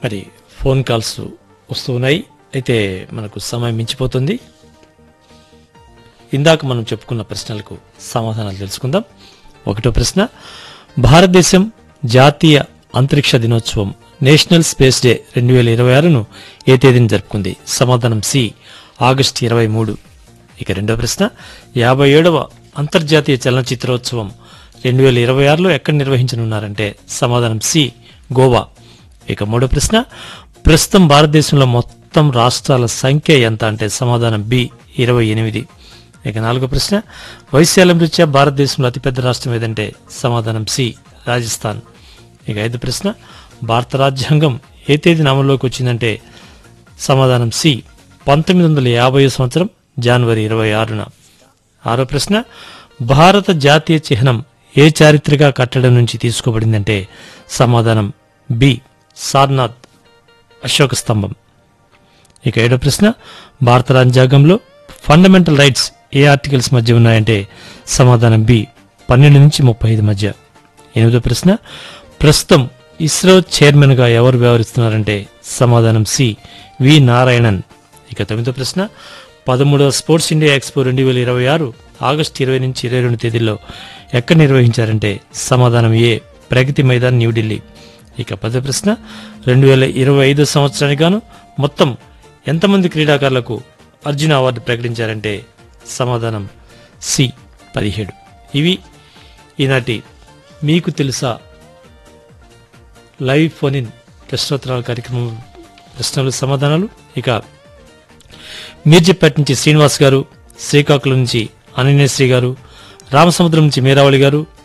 మరి phone calls వస్తూ ఉన్నాయి అయితే మనకు సమయం మించిపోతుంది ఇందాక మనం చెప్పుకున్న ప్రశ్నలకు సమాధానాలు తెలుసుకుందాం ఒకటో ప్రశ్న భారతదేశం జాతీయ అంతరిక్ష దినోత్సవం నేషనల్ స్పేస్ డే రెండు వేల ఇరవై ఆరును ఏ తేదీని జరుపుకుంది సమాధానం సి ఆగస్టు ఇరవై మూడు ఇక రెండో ప్రశ్న యాభై ఏడవ అంతర్జాతీయ చలనచిత్రోత్సవం రెండు వేల ఇరవై ఆరులో ఎక్కడ నిర్వహించనున్నారంటే సమాధానం సి గోవా ఇక మూడో ప్రశ్న ప్రస్తుతం భారతదేశంలో మొత్తం రాష్ట్రాల సంఖ్య ఎంత అంటే సమాధానం బి ఇరవై ఎనిమిది ఇక నాలుగో ప్రశ్న వైశాల్యం రీత్యా భారతదేశంలో అతిపెద్ద రాష్ట్రం ఏదంటే సమాధానం సి రాజస్థాన్ ఇక ఐదు ప్రశ్న భారత రాజ్యాంగం ఏ తేదీన అమల్లోకి వచ్చిందంటే సమాధానం సి పంతొమ్మిది వందల యాభై సంవత్సరం జనవరి ఇరవై ఆరున ఆరో ప్రశ్న భారత జాతీయ చిహ్నం ఏ చారిత్రక కట్టడం నుంచి తీసుకోబడిందంటే సమాధానం బి సార్నాథ్ అశోక స్తంభం ఇక ఏడో ప్రశ్న భారత రాజ్యాంగంలో ఫండమెంటల్ రైట్స్ ఏ ఆర్టికల్స్ మధ్య ఉన్నాయంటే సమాధానం బి పన్నెండు నుంచి ముప్పై ఐదు మధ్య ఎనిమిదో ప్రశ్న ప్రస్తుతం ఇస్రో చైర్మన్ గా ఎవరు వ్యవహరిస్తున్నారంటే సమాధానం సి వి నారాయణన్ ఇక తొమ్మిదో ప్రశ్న పదమూడవ స్పోర్ట్స్ ఇండియా ఎక్స్పో రెండు వేల ఇరవై ఆరు ఆగస్టు ఇరవై నుంచి ఇరవై రెండు తేదీల్లో ఎక్కడ నిర్వహించారంటే సమాధానం ఏ ప్రగతి మైదాన్ న్యూఢిల్లీ ఇక పదో ప్రశ్న రెండు వేల ఇరవై ఐదు సంవత్సరానికి గాను మొత్తం ఎంతమంది క్రీడాకారులకు అర్జున అవార్డు ప్రకటించారంటే సమాధానం సి పదిహేడు ఇవి ఈనాటి మీకు తెలుసా లైవ్ ఫోన్ ఇన్ ప్రశ్నోత్తరాల కార్యక్రమం ప్రశ్నలు సమాధానాలు ఇక మీర్జపేట నుంచి శ్రీనివాస్ గారు శ్రీకాకుళం నుంచి అనన్యశ్రీ గారు రామసముద్రం నుంచి మీరావళి గారు